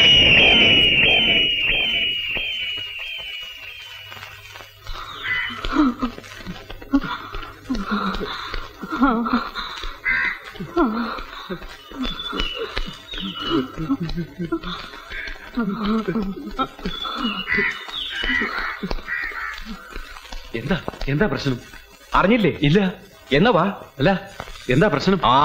എന്താ എന്താ പ്രശ്നം അറിഞ്ഞില്ലേ ഇല്ല എന്നാ വാ അല്ല എന്താ പ്രശ്നം ആ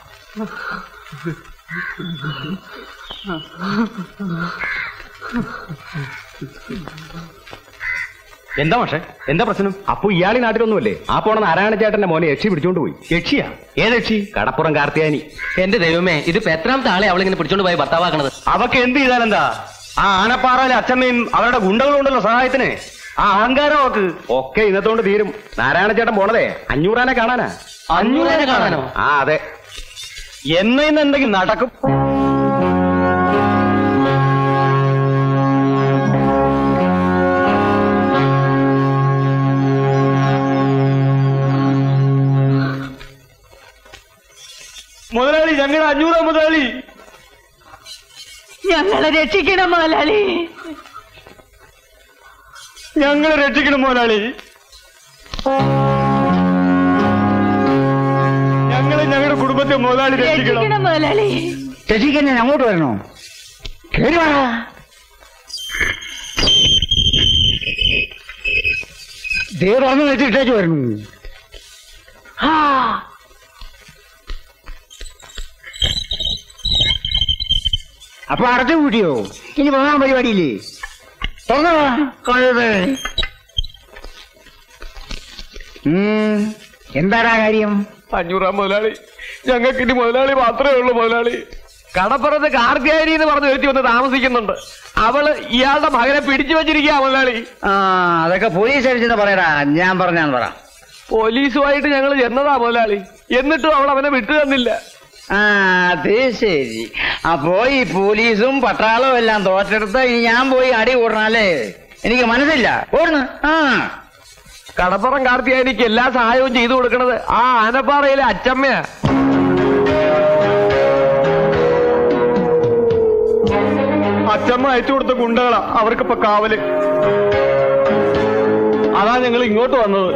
എന്താ പക്ഷേ എന്താ പ്രശ്നം അപ്പൊ ഇയാളി നാട്ടിലൊന്നുമല്ലേ ആ പോണ നാരായണ ചേട്ടന്റെ മോനെ യക്ഷി പിടിച്ചോണ്ട് പോയി യക്ഷിയാ ഏത് യക്ഷി കടപ്പുറം കാർത്തിയാനി എന്റെ ദൈവമേ ഇതിപ്പോ എത്രാമത്തെ ആളെ അവളിങ്ങനെ പിടിച്ചോണ്ട് പോയി ഭർത്താവാക്കണത് അവക്ക് എന്ത് ചെയ്താലെന്താ ആ ആനപ്പാറയിലെ അച്ഛമ്മയും അവരുടെ ഗുണ്ടകളും ഉണ്ടല്ലോ സഹായത്തിന് ആ അഹങ്കാരം അവക്ക് ഒക്കെ ഇന്നത്തോണ്ട് തീരും നാരായണ ചേട്ടൻ പോണതേ അഞ്ഞൂറാനെ കാണാനാ അഞ്ഞൂറാനെ കാണാനോ? ആ അതെ എന്ന് ഇന്ന് എന്തെങ്കിലും നടക്കും മുതലാളി ഞങ്ങളുടെ അഞ്ഞൂറാ മുതലാളി ഞങ്ങളെ രക്ഷിക്കണം മുതലാളി ഞങ്ങളെ രക്ഷിക്കണം മുതലാളി ഞങ്ങളെ ഞങ്ങളുടെ കുടുംബത്തെ മുതലാളി രക്ഷിക്കണം രക്ഷിക്കണം മുതലാളി രക്ഷിക്കാൻ ഞാൻ അങ്ങോട്ട് വരണോ കേറി വാ ദേ തുറന്ന് വെച്ചിട്ടേച്ച് വരുന്നു ആ അപ്പൊ അടച്ചു കൂട്ടിയോ ഇനി പോകാൻ പരിപാടിയില്ലേ തുറന്നു വാ, കഴുതേ. ഉം, എന്താടാ കാര്യം അഞ്ഞൂറാം മുതലാളി ഞങ്ങൾക്ക് ഇനി മുതലാളി മാത്രമേ ഉള്ളൂ മുതലാളി കടപ്പുറത്ത് കാർത്തിയാനി എന്ന് പറഞ്ഞ് വെച്ച് വന്ന് താമസിക്കുന്നുണ്ട് അവള് ഇയാളുടെ മകനെ പിടിച്ചു വെച്ചിരിക്കുക മുതലാളി ആ അതൊക്കെ പോലീസ് അടിച്ചെന്ന് പറയടാ ഞാൻ പറഞ്ഞാന്ന് പറ പോലീസുമായിട്ട് ഞങ്ങൾ ചെന്നതാ മുതലാളി എന്നിട്ടും അവൾ അവനെ വിട്ടു തന്നില്ല ആ അത് ശരി അപ്പോ ഈ പോലീസും പട്ടാളവും എല്ലാം തോറ്റെടുത്ത് ഇനി ഞാൻ പോയി അടി കൂടണല്ലേ എനിക്ക് മനസ്സില്ല ഓടുന്നു ആ കടപ്പുറം കാർത്തിയാനിക്ക് എല്ലാ സഹായവും ചെയ്തു കൊടുക്കണത് ആ ആനപ്പാറയിലെ അച്ചമ്മയാ അച്ചമ്മ അയച്ചു കൊടുത്ത ഗുണ്ടകളാ അവർക്കിപ്പോ കാവല് അതാ ഞങ്ങൾ ഇങ്ങോട്ട് വന്നത്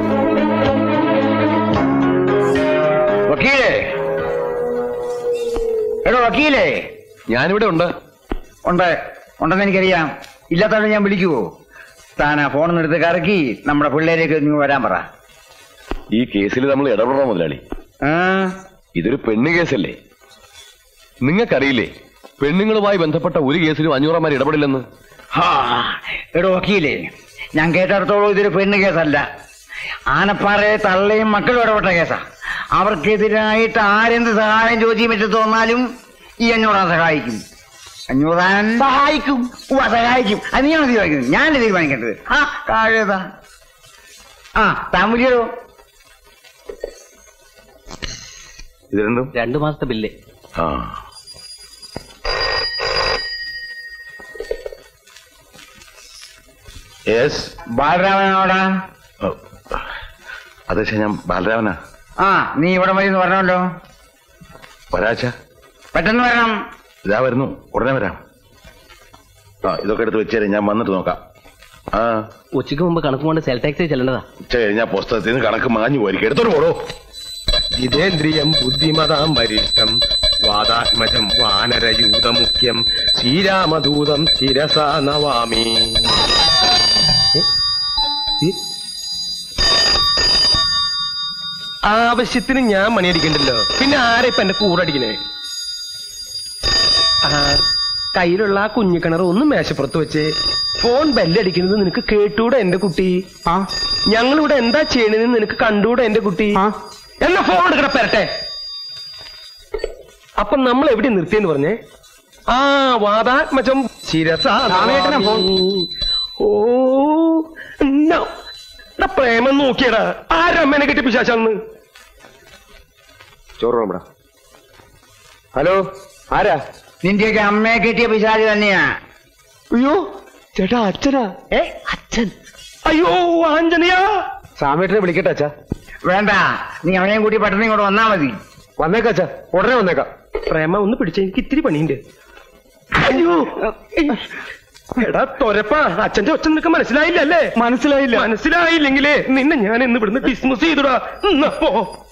വക്കീലേ എടോ വക്കീലേ ഞാനിവിടെ ഉണ്ട് ഉണ്ട് ഉണ്ടെന്ന് എനിക്കറിയാം ഇല്ലാത്തവരെ ഞാൻ വിളിക്കുവോ താനാ ഫോണിൽ എടുത്ത് കറക്കി നമ്മുടെ പിള്ളേരേക്ക് ഇങ്ങ് വരാൻ പറ ഈ കേസിൽ നമ്മൾ ഇടപെടണം മുതലാളി ആ ഇതൊരു പെണ്ണ് കേസല്ലേ നിങ്ങൾക്കറിയില്ലേ പെണ്ണുങ്ങളുമായി ബന്ധപ്പെട്ട ഒരു കേസിലും അഞ്ഞൂറന്മാർ ഇടപെടില്ലെന്ന് ഹാ, എടോ വക്കീലേ ഞാൻ കേട്ടിടത്തോളം ഇതൊരു പെണ്ണ് കേസല്ല ആനപ്പാറയെ തള്ളയും മക്കളും ഇടപെട്ട കേസാ അവർക്കെതിരായിട്ട് ആരെന്ത് സഹായം ചോദിച്ചു പറ്റി തോന്നാലും ഈ അഞ്ഞൂറാൻ സഹായിക്കും അഞ്ഞൂറാൻ സഹായിക്കും ഉവ്വ സഹായിക്കും അത് നീയാണ് തീരുമാനിക്കുന്നത് ഞാനല്ലേ തീരുമാനിക്കേണ്ടത് ആ താഴേതാ ആ താൻ വിളിയടോ ഇത് രണ്ടും രണ്ടു മാസത്തെ ബില്ല് ആ യെസ് ബാലരാമനോടാ അതെ ഞാൻ ബാലരാമനാ ആ നീ ഇവിടെ വഴി എന്ന് പറഞ്ഞല്ലോ ഒരാഴ്ച പെട്ടെന്ന് വരണം ഇതാ വരുന്നു ഉടനെ വരാം ആ ഇതൊക്കെ എടുത്ത് വെച്ചേരെ ഞാൻ വന്നിട്ട് നോക്കാം ആ ഉച്ചയ്ക്ക് മുമ്പ് കണക്ക് കൊണ്ട് സെൽ ടാക്സി ചെല്ലേണ്ടതാ ഉച്ച കഴിഞ്ഞാൽ പുസ്തകത്തിൽ നിന്ന് കണക്ക് മാഞ്ഞു പോയിരിക്കും എടുത്തോട്ട് പോടോ ജിതേന്ദ്രിയം ബുദ്ധിമതാം വരിഷ്ഠം വാദാത്മജം വാനരയൂതമുഖ്യം ശ്രീരാമദൂതം ശിരസാ നവാമി ആവശ്യത്തിന് ഞാൻ മണിയടിക്കണ്ടല്ലോ പിന്നെ ആരെ ഇപ്പൊ എന്റെ കൂടടിക്കണേ ആ കയ്യിലുള്ള ആ കുഞ്ഞിക്കിണർ ഒന്ന് മേശപ്പുറത്ത് വെച്ച് ഫോൺ ബെല്ലടിക്കുന്നത് നിനക്ക് കേട്ടൂടെ എന്റെ കുട്ടി ആ ഞങ്ങളിവിടെ എന്താ ചെയ്യണെന്ന് നിനക്ക് കണ്ടൂടെ എന്റെ കുട്ടി എന്നാ ഫോൺ എടുക്കണ പെരട്ടെ അപ്പൊ നമ്മൾ എവിടെ നിർത്തിയെന്ന് പറഞ്ഞേ ആ വാദാത്മജം ശിരസ രാമേട്ടനാ ഫോൺ. ഓ എന്നാ എടാ പ്രേമം നോക്കിയടാ ആരമ്മേനെ കെട്ടി പിശാച്ചാന്ന് ചോറ് വേണം ഹലോ ആരാ നിന്റെയൊക്കെ അമ്മയെ കെട്ടിയ പിശാചി തന്നെയാ അയ്യോ ചേട്ടാ അച്ഛനാ ഏ അച്ഛൻ അയ്യോ ആഞ്ജനയാ സാമേട്ടനെ വിളിക്കട്ടെ അച്ഛാ വേണ്ട നീ അവനെയും കൂട്ടി പെട്ടെന്ന് ഇങ്ങോട്ട് വന്നാ മതി വന്നേക്കാം അച്ഛാ ഉടനെ വന്നേക്കാം പ്രേമ ഒന്ന് പിടിച്ച എനിക്ക് ഇത്തിരി പണിയുണ്ട് അയ്യോ എടാ തൊരപ്പാ അച്ഛന്റെ ഒച്ച നിനക്ക് മനസ്സിലായില്ലല്ലേ മനസ്സിലായില്ല മനസ്സിലായില്ലെങ്കിലേ നിന്നെ ഞാൻ ഇന്ന് ഇവിടുന്ന് ഡിസ്മിസ് ചെയ്തുടാ എന്നാ പോ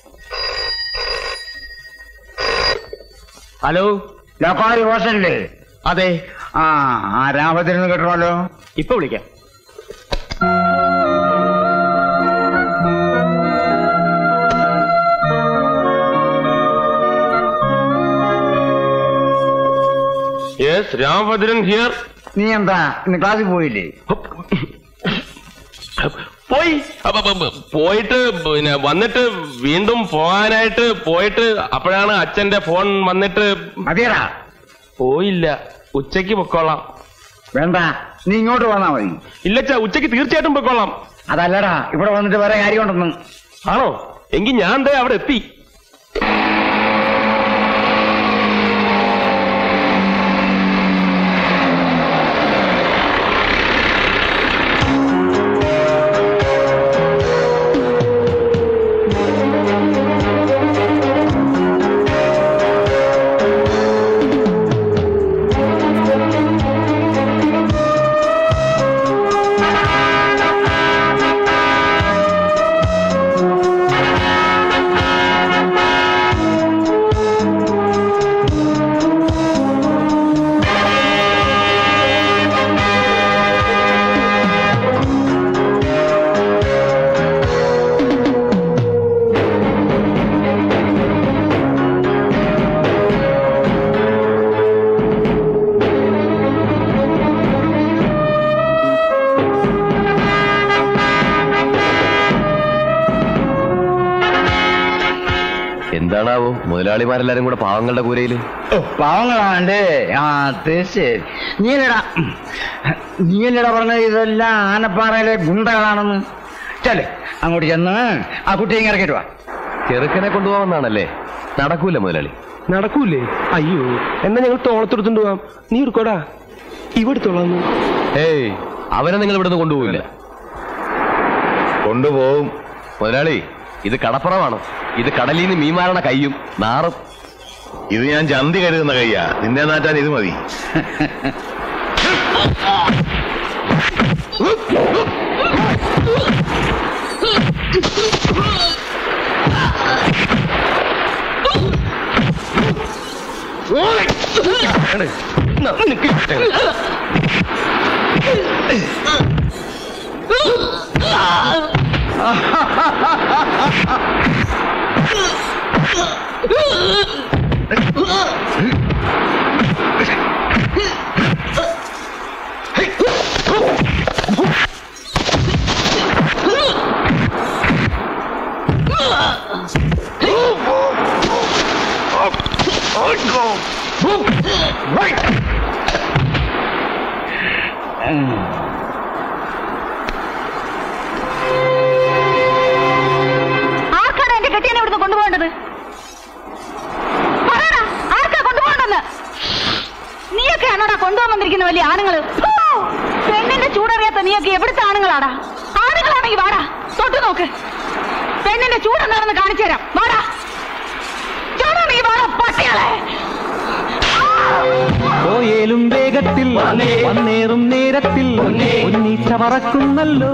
ഹലോ ലോക്കാരി ഹോസ്റ്റലില്ലേ അതെ ആ ആ രാമത്തിരുന്ന് കേട്ടണല്ലോ ഇപ്പൊ വിളിക്കാം യെസ് രാമഭദ്രൻ ഹിയർ നീ എന്താ ഇന്ന് ക്ലാസ്സിൽ പോയില്ലേ പോയി അപ്പൊ അപ്പൊ അപ്പൊ പോയിട്ട് പിന്നെ വന്നിട്ട് വീണ്ടും പോകാനായിട്ട് പോയിട്ട് അപ്പോഴാണ് അച്ഛന്റെ ഫോൺ വന്നിട്ട് മതിയടാ പോയില്ല ഉച്ചയ്ക്ക് പൊക്കോളാം വേണ്ട നീ ഇങ്ങോട്ട് വന്നാ മതി ഇല്ലച്ചാ ഉച്ചയ്ക്ക് തീർച്ചയായിട്ടും പൊക്കോളാം അതല്ലടാ ഇവിടെ വന്നിട്ട് വേറെ കാര്യമുണ്ടെന്ന് ആണോ എങ്കിൽ ഞാൻ ദേ അവിടെ എത്തി എന്താണാവോ മുതലാളിമാരെല്ലാരും കൂടെ പാവങ്ങളുടെ കൂരയില് പാവങ്ങളാണ്ട് ആ തീർച്ചയായും നീലടാ നീലടാ പറഞ്ഞ ഇതെല്ലാം ആനപ്പാറയിലെ ഗുണ്ടകളാണെന്ന് ചെല് അങ്ങോട്ട് ചെന്ന് ആ കുട്ടിയെ ഇങ്ങ് ഇറക്കിട്ട് വാ ചെറുക്കനെ കൊണ്ടുപോകാമെന്നാണല്ലേ നടക്കൂല മുതലാളി നടക്കൂലേ അയ്യോ എന്നാ ഞങ്ങൾ തോളത്തെടുത്തോണ്ട് പോവാം നീ എടുക്കോടാ ഇവിടുത്തോളാന്ന് ഏയ് അവനെ നിങ്ങൾ ഇവിടുന്ന് കൊണ്ടുപോകില്ല കൊണ്ടുപോകും മുതലാളി ഇത് കടപ്പുറമാണ് ഇത് കടലിൽ നിന്ന് മീൻ മാറണ കയ്യും നാറും ഇത് ഞാൻ ചന്തി കരുതുന്ന കയ്യാ നിന്നെ നാറ്റാൻ ഇത് മതി നിനക്ക് ഇഷ്ടം. ആർക്കാണ് എന്റെ കെട്ടിയനെ ഇവിടുന്ന് കൊണ്ടുപോകേണ്ടത് പറയടാ, ആർക്കാ കൊണ്ടുപോകേണ്ടെന്ന് നീയൊക്കെയാണോടാ കൊണ്ടുപോകാൻ വന്നിരിക്കുന്ന വലിയ ആണുങ്ങള് ഫൂ! പെണ്ണിന്റെ ചൂടറിയാത്ത നീയൊക്കെ എവിടുത്തെ ആണുങ്ങളാടാ ആണുങ്ങളാണെങ്കിൽ വാടാ തൊട്ടു നോക്ക് പെണ്ണിന്റെ ചൂടെന്താണെന്ന് കാണിച്ചു തരാം വാടാ ചൂടാണെങ്കിൽ വാടാ പട്ടികളെ പോയേലും വേഗത്തിൽ വന്നേറും നേരത്തിൽ ഉന്നീച്ച പറക്കുന്നല്ലോ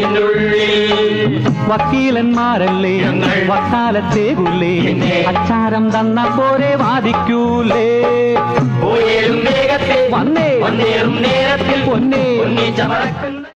വക്കീലന്മാരല്ലേ വക്കാലത്തേകുള്ളേ അച്ചാരം തന്ന പോരെ വാദിക്കൂലേ വന്നേ പൊന്നേ